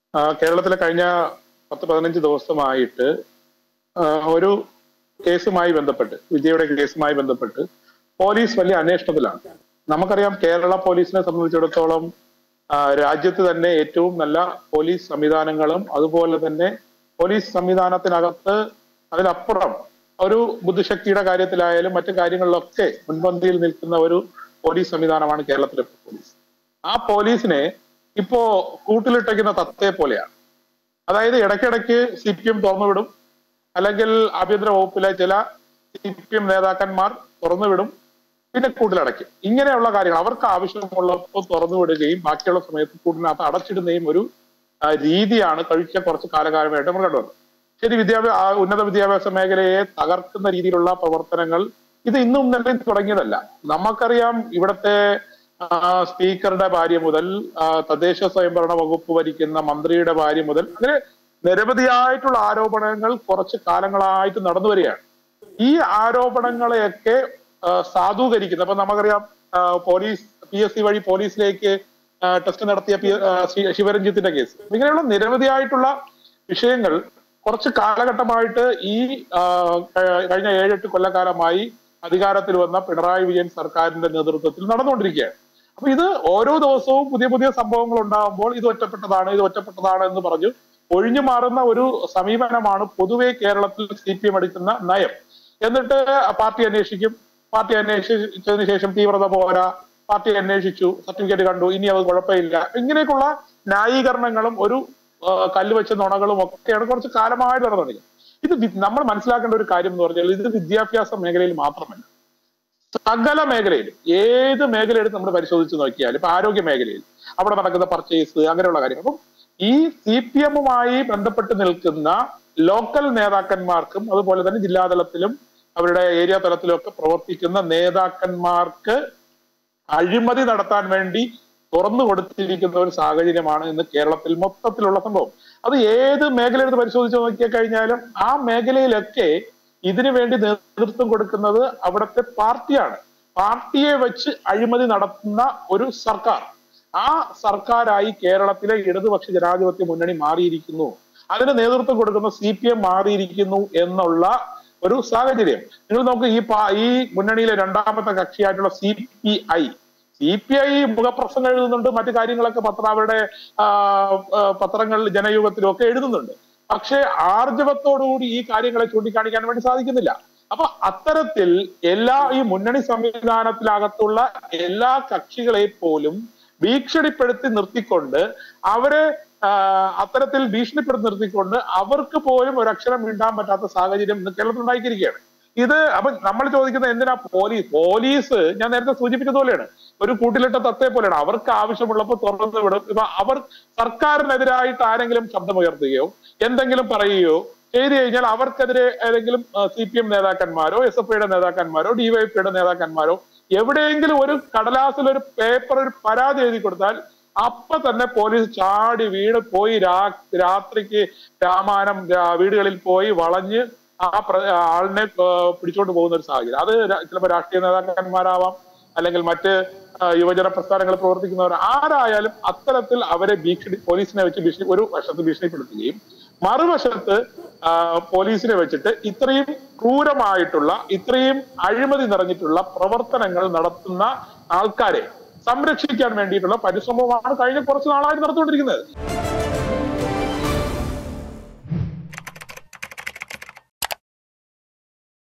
ആ, കേരളത്തിലെ കഴിഞ്ഞ പത്ത് പതിനഞ്ച് ദിവസമായിട്ട് ആ, ഒരു കേസുമായി ബന്ധപ്പെട്ട് വിജയുടെ കേസുമായി ബന്ധപ്പെട്ട് പോലീസ് വലിയ അന്വേഷണത്തിലാണ് നമുക്കറിയാം കേരള പോലീസിനെ സംബന്ധിച്ചിടത്തോളം ആ, രാജ്യത്ത് തന്നെ ഏറ്റവും നല്ല പോലീസ് സംവിധാനങ്ങളും അതുപോലെ തന്നെ പോലീസ് സംവിധാനത്തിനകത്ത് അതിനപ്പുറം ഒരു ബുദ്ധിശക്തിയുടെ കാര്യത്തിലായാലും മറ്റു കാര്യങ്ങളിലൊക്കെ മുൻപന്തിയിൽ നിൽക്കുന്ന ഒരു പോലീസ് സംവിധാനമാണ് കേരളത്തിലെ പോലീസ് ആ പോലീസിനെ ഇപ്പോ കൂട്ടിലിട്ടയ്ക്കുന്ന തത്തയെ പോലെയാണ് അതായത് ഇടയ്ക്കിടയ്ക്ക് സി പി എം തുറന്നുവിടും അല്ലെങ്കിൽ ആഭ്യന്തര വകുപ്പിലെ ചില സി പി എം നേതാക്കന്മാർ തുറന്നുവിടും പിന്നെ കൂട്ടിലടയ്ക്കും ഇങ്ങനെയുള്ള കാര്യങ്ങൾ അവർക്ക് ആവശ്യമുള്ളപ്പോൾ തുറന്നുവിടുകയും ബാക്കിയുള്ള സമയത്ത് കൂട്ടിനകത്ത് അടച്ചിടുന്നതും ഒരു ആ, രീതിയാണ് കഴിച്ച കുറച്ച് കാലകാലമായിട്ട് നമ്മൾ കണ്ടുവന്നത് ശരി വിദ്യാഭ്യാസ ആ, ഉന്നത വിദ്യാഭ്യാസ മേഖലയെ തകർക്കുന്ന രീതിയിലുള്ള പ്രവർത്തനങ്ങൾ ഇത് ഇന്നും ഇന്നലെയും തുടങ്ങിയതല്ല നമുക്കറിയാം ഇവിടത്തെ ആ, സ്പീക്കറുടെ ഭാര്യ മുതൽ ആ, തദ്ദേശ സ്വയംഭരണ വകുപ്പ് ഭരിക്കുന്ന മന്ത്രിയുടെ ഭാര്യ മുതൽ അങ്ങനെ നിരവധിയായിട്ടുള്ള ആരോപണങ്ങൾ കുറച്ച് കാലങ്ങളായിട്ട് നടന്നു വരികയാണ് ഈ ആരോപണങ്ങളെയൊക്കെ ആ, സാധൂകരിക്കുന്ന അപ്പൊ നമുക്കറിയാം ആ, പോലീസ് പി എസ് സി വഴി പോലീസിലേക്ക് ആ, ടെസ്റ്റ് നടത്തിയ പി ആ, ശി- ശിവരഞ്ജിത്തിന്റെ കേസ് ഇങ്ങനെയുള്ള നിരവധിയായിട്ടുള്ള വിഷയങ്ങൾ കുറച്ച് കാലഘട്ടമായിട്ട് ഈ ആ, ക- കഴിഞ്ഞ ഏഴെട്ട് കൊല്ലക്കാലമായി അധികാരത്തിൽ വന്ന പിണറായി വിജയൻ സർക്കാരിന്റെ നേതൃത്വത്തിൽ നടന്നുകൊണ്ടിരിക്കുകയാണ് അപ്പൊ ഇത് ഓരോ ദിവസവും പുതിയ പുതിയ സംഭവങ്ങൾ ഉണ്ടാകുമ്പോൾ ഇത് ഒറ്റപ്പെട്ടതാണ് ഇത് ഒറ്റപ്പെട്ടതാണ് എന്ന് പറഞ്ഞു ഒഴിഞ്ഞു മാറുന്ന ഒരു സമീപനമാണ് പൊതുവെ കേരളത്തിൽ സി പി എം എടുക്കുന്ന നയം എന്നിട്ട് പാർട്ടി അന്വേഷിക്കും പാർട്ടി അന്വേഷിച്ചതിന് ശേഷം തീവ്രത പോരാ പാർട്ടി അന്വേഷിച്ചു സർട്ടിഫിക്കറ്റ് കണ്ടു ഇനി അത് കുഴപ്പമില്ല ഇങ്ങനെയൊക്കെയുള്ള ന്യായീകരണങ്ങളും ഒരു ആ, കല്ല് വെച്ച നുണകളും ഒക്കെയാണ് കുറച്ച് കാലമായിട്ട് നടന്നത് ഇത് വി- നമ്മൾ മനസ്സിലാക്കേണ്ട ഒരു കാര്യം എന്ന് പറഞ്ഞാൽ ഇത് വിദ്യാഭ്യാസ മേഖലയിൽ മാത്രമല്ല സകല മേഖലയിലും ഏത് മേഖലയെടുത്ത് നമ്മൾ പരിശോധിച്ച് നോക്കിയാൽ ഇപ്പൊ ആരോഗ്യ മേഖലയിൽ അവിടെ നടക്കുന്ന പർച്ചേസ് അങ്ങനെയുള്ള കാര്യങ്ങൾ അപ്പം ഈ സി പി എമ്മുമായി ബന്ധപ്പെട്ട് നിൽക്കുന്ന ലോക്കൽ നേതാക്കന്മാർക്കും അതുപോലെ തന്നെ ജില്ലാതലത്തിലും അവരുടെ ഏരിയ തലത്തിലും ഒക്കെ പ്രവർത്തിക്കുന്ന നേതാക്കന്മാർക്ക് അഴിമതി നടത്താൻ വേണ്ടി തുറന്നു കൊടുത്തിരിക്കുന്ന ഒരു സാഹചര്യമാണ് ഇന്ന് കേരളത്തിൽ മൊത്തത്തിലുള്ള സംഭവം അത് ഏത് മേഖല എടുത്ത് പരിശോധിച്ച് നോക്കിയാൽ കഴിഞ്ഞാലും ആ മേഖലയിലൊക്കെ ഇതിനു വേണ്ടി നേതൃത്വം കൊടുക്കുന്നത് അവിടുത്തെ പാർട്ടിയാണ് പാർട്ടിയെ വെച്ച് അഴിമതി നടത്തുന്ന ഒരു സർക്കാർ ആ സർക്കാരായി കേരളത്തിലെ ഇടതുപക്ഷ ജനാധിപത്യ മുന്നണി മാറിയിരിക്കുന്നു അതിന് നേതൃത്വം കൊടുക്കുന്ന സി പി എം മാറിയിരിക്കുന്നു എന്നുള്ള ഒരു സാഹചര്യം നിങ്ങൾ നോക്ക് ഈ പാ- ഈ മുന്നണിയിലെ രണ്ടാമത്തെ കക്ഷിയായിട്ടുള്ള C P I C P I മുഖപ്രസംഗം എഴുതുന്നുണ്ട് മറ്റു കാര്യങ്ങളൊക്കെ പത്ര അവരുടെ ആ, ആ, പത്രങ്ങളിൽ ജനയുഗത്തിലും ഒക്കെ എഴുതുന്നുണ്ട് പക്ഷേ ആർജവത്തോടുകൂടി ഈ കാര്യങ്ങളെ ചൂണ്ടിക്കാണിക്കാൻ വേണ്ടി സാധിക്കുന്നില്ല അപ്പൊ അത്തരത്തിൽ എല്ലാ ഈ മുന്നണി സംവിധാനത്തിനകത്തുള്ള എല്ലാ കക്ഷികളെ പോലും ഭീഷണിപ്പെടുത്തി നിർത്തിക്കൊണ്ട് അവരെ ആ, അത്തരത്തിൽ ഭീഷണിപ്പെടുത്തി നിർത്തിക്കൊണ്ട് അവർക്ക് പോലും ഒരു അക്ഷരം മിണ്ടാൻ പറ്റാത്ത സാഹചര്യം ഇന്ന് കേരളത്തിൽ ഉണ്ടാക്കിയിരിക്കുകയാണ് ഇത് അപ്പൊ നമ്മൾ ചോദിക്കുന്നത് എന്തിനാ പോലീസ് പോലീസ് ഞാൻ നേരത്തെ സൂചിപ്പിച്ചതുപോലെയാണ് ഒരു കൂട്ടിലിട്ട തത്തയെ പോലെയാണ് അവർക്ക് ആവശ്യമുള്ളപ്പോൾ തുറന്നു വിടും ഇപ്പൊ അവർ സർക്കാരിനെതിരായിട്ട് ആരെങ്കിലും ശബ്ദമുയർത്തുകയോ എന്തെങ്കിലും പറയുകയോ ചെയ്തു കഴിഞ്ഞാൽ അവർക്കെതിരെ ഏതെങ്കിലും സി പി എം നേതാക്കന്മാരോ എസ് എഫ് ഐയുടെ നേതാക്കന്മാരോ ഡിവൈഎഫ്ഐയുടെ നേതാക്കന്മാരോ എവിടെയെങ്കിലും ഒരു കടലാസിൽ ഒരു പേപ്പർ ഒരു പരാതി എഴുതി കൊടുത്താൽ അപ്പൊ തന്നെ പോലീസ് ചാടി വീട് പോയി രാ- രാത്രിക്ക് രാമാനം രാ- വീടുകളിൽ പോയി വളഞ്ഞ് ആ പ്ര- ആളിനെ ആ, പിടിച്ചോണ്ട് പോകുന്ന ഒരു സാഹചര്യം അത് ര- ചിലപ്പോൾ രാഷ്ട്രീയ നേതാക്കന്മാരാവാം അല്ലെങ്കിൽ മറ്റ് ആ, യുവജന പ്രസ്ഥാനങ്ങളിൽ പ്രവർത്തിക്കുന്നവർ ആരായാലും അത്തരത്തിൽ അവരെ ഭീഷണി പോലീസിനെ വെച്ച് ഭീഷണി ഒരു വശത്ത് ഭീഷണിപ്പെടുത്തുകയും മറുവശത്ത് ആ, പോലീസിനെ വെച്ചിട്ട് ഇത്രയും ക്രൂരമായിട്ടുള്ള ഇത്രയും അഴിമതി നിറഞ്ഞിട്ടുള്ള പ്രവർത്തനങ്ങൾ നടത്തുന്ന ആൾക്കാരെ സംരക്ഷിക്കാൻ വേണ്ടിയിട്ടുള്ള പരിശ്രമമാണ് കഴിഞ്ഞ കുറച്ച് നാളായിട്ട് നടന്നുകൊണ്ടിരിക്കുന്നത്